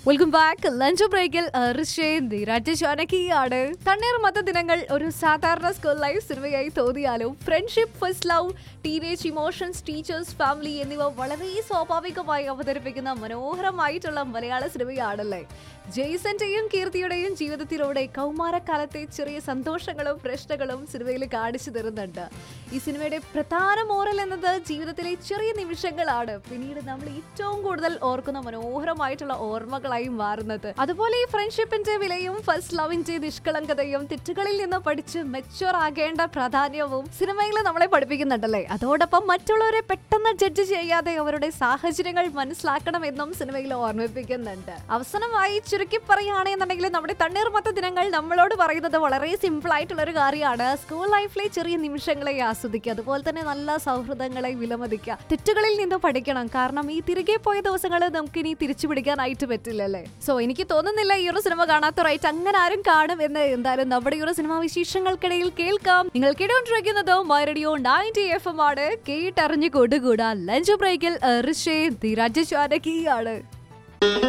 welcome back lunch ബ്രേക്കിൽ രാജശാനകിയാണ് തണ്ണീർമത്ത ദിനങ്ങൾ ഒരു സാധാരണ സ്കൂൾ ലൈഫ് സിനിമയായി തോന്നിയാലും friendship first love teenage emotions teachers family എന്നിവ വളരെ സ്വാഭാവികമായി അവതരിപ്പിക്കുന്ന മനോഹരമായിട്ടുള്ള മലയാള സിനിമയാണല്ലേ ജെയ്സന്റെയും കീർത്തിയുടെയും ജീവിതത്തിലൂടെ കൗമാരക്കാലത്തെ ചെറിയ സന്തോഷങ്ങളും പ്രശ്നങ്ങളും സിനിമയിൽ കാണിച്ചു തരുന്നുണ്ട് ഈ സിനിമയുടെ പ്രധാന മോറൽ എന്നത് ജീവിതത്തിലെ ചെറിയ നിമിഷങ്ങളാണ് പിന്നീട് നമ്മൾ ഏറ്റവും കൂടുതൽ ഓർക്കുന്ന മനോഹരമായിട്ടുള്ള ഓർമ്മകളായി മാറുന്നത് അതുപോലെ ഈ ഫ്രണ്ട്ഷിപ്പിന്റെ വിലയും ഫസ്റ്റ് ലവിന്റെ നിഷ്കളങ്കതയും തെറ്റുകളിൽ നിന്ന് പഠിച്ച് മെച്ചുവർ ആകേണ്ട പ്രാധാന്യവും സിനിമയിൽ നമ്മളെ പഠിപ്പിക്കുന്നുണ്ടല്ലേ അതോടൊപ്പം മറ്റുള്ളവരെ പെട്ടെന്ന് ജഡ്ജ് ചെയ്യാതെ അവരുടെ സാഹചര്യങ്ങൾ മനസ്സിലാക്കണമെന്നും സിനിമയിൽ ഓർമ്മിപ്പിക്കുന്നുണ്ട് അവസാനമായി ചുരുക്കി പറയുകയാണെന്നുണ്ടെങ്കിൽ നമ്മുടെ തണ്ണീർമത്ത ദിനങ്ങൾ നമ്മളോട് പറയുന്നത് വളരെ സിമ്പിൾ ആയിട്ടുള്ള ഒരു കാര്യമാണ് സ്കൂൾ ലൈഫിലെ ചെറിയ നിമിഷങ്ങളെ ആസ്വദിക്കുക അതുപോലെ തന്നെ നല്ല സൗഹൃദങ്ങളെ വിലമതിക്കുക തെറ്റുകളിൽ നിന്ന് പഠിക്കണം കാരണം ഈ തിരികെ പോയ ദിവസങ്ങൾ നമുക്ക് ഇനി തിരിച്ചു പിടിക്കാനായിട്ട് പറ്റില്ലല്ലേ സോ എനിക്ക് തോന്നുന്നില്ല ഈ ഒരു സിനിമ കാണാത്തവരായിട്ട് അങ്ങനെ ആരും കാണും എന്ന് എന്തായാലും നമ്മുടെ ഈ ഒരു സിനിമ വിശേഷങ്ങൾക്കിടയിൽ കേൾക്കാം നിങ്ങൾ കേട്ടുകൊണ്ടിരിക്കുന്നത് മൈറഡിയോ നയൻറ്റി എഫ് എം ആണ് കേട്ടറിഞ്ഞു കൊടുകൂടാ ലഞ്ച് ബ്രേക്കിൽ ഋഷേ ധീരാജ് ചാനകിയാണ്